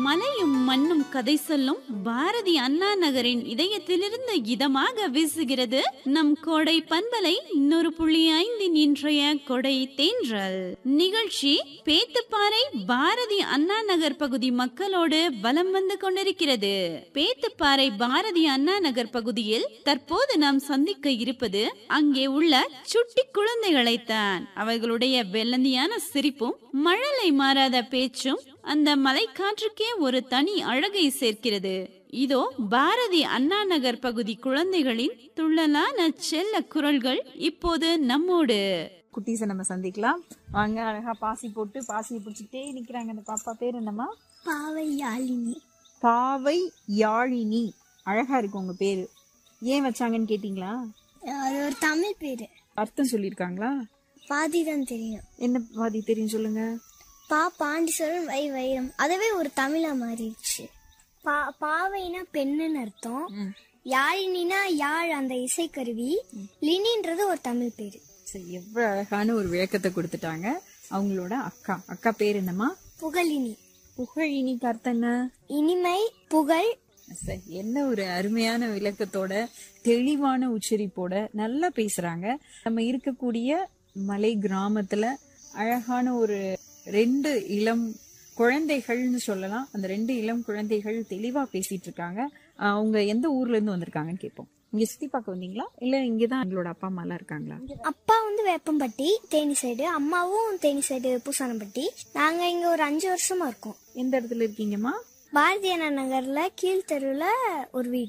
மலையும் மண்ணும் கதை சொல்லும் பாரதி அண்ணா நகரின் இதயத்திலிருந்து இதமாக வீசுகிறது நம் கோடை பண்பலை நூறு புள்ளி ஐந்தின் இன்றைய கொடை தேன்றல் நிகழ்ச்சி பேத்துப்பாறை பாரதி அண்ணா நகர் பகுதி மக்களோடு வலம் வந்து கொண்டிருக்கிறது பேத்துப்பாறை பாரதி அண்ணா நகர் பகுதியில் தற்போது நாம் சந்திக்க இருப்பது அங்கே உள்ள சுட்டி குழந்தைகளைத்தான் அவர்களுடைய வெள்ளந்தியான சிரிப்பும் மழலை மாறாத பேச்சும் அந்த மலைக்காற்றுக்கே ஒரு தனி அழகை சேர்க்கிறது இதோ பாரதி அண்ணா நகர் பகுதி குழந்தைகளின் துள்ளலான செல்ல குரல்கள் இப்போது நம்மோடு குட்டீஸை நம்ம சந்திக்கலாம் வாங்க அழகா பாசி போட்டு பாசியை பிடிச்சிக்கிட்டே நிக்கிறாங்க அந்த பாப்பா பேர் என்னம்மா பாவை யாழினி பாவை யாழினி அழகா இருக்கு உங்க பேரு ஏன் வச்சாங்கன்னு கேட்டீங்களா அது ஒரு தமிழ் பேரு அர்த்தம் சொல்லியிருக்காங்களா பாதி தான் தெரியும் என்ன பாதி தெரியும் சொல்லுங்க பா பாண்டீஸ்வரன் வை வைரம் அதுவே ஒரு தமிழா மாறிடுச்சு பா பாவைனா பெண்ணுன்னு அர்த்தம் யாழினினா யாழ் அந்த இசைக்கருவி லினின்றது ஒரு தமிழ் பேரு சரி எவ்வளவு அழகான ஒரு விளக்கத்தை கொடுத்துட்டாங்க அவங்களோட அக்கா அக்கா பேர் என்னம்மா புகழினி புகழினிக்கு அர்த்தம் என்ன இனிமை புகழ் சரி, என்ன ஒரு அருமையான விளக்கத்தோட தெளிவான உச்சரிப்போட நல்லா பேசுறாங்க நம்ம இருக்கக்கூடிய மலை கிராமத்துல அழகான ஒரு ரெண்டு இளம் குழந்தைகள்னு சொல்லலாம் அந்த ரெண்டு இளம் குழந்தைகள் தெளிவா பேசிட்டு இருக்காங்க ஆஹ் அவங்க எந்த ஊர்ல இருந்து வந்திருக்காங்கன்னு கேட்போம் இங்க சுத்தி பார்க்க வந்தீங்களா இல்ல இங்கதான் எங்களோட அப்பா அம்மா எல்லாம் இருக்காங்களா அப்பா வந்து வேப்பம்பட்டி தேனி சைடு அம்மாவும் தேனி சைடு பூசானப்பட்டி நாங்க இங்க ஒரு அஞ்சு வருஷமா இருக்கோம் எந்த இடத்துல இருக்கீங்கம்மா பாரதிய அண்ணா நகர்ல கீழ்த்தெருவுல ஒரு வீடு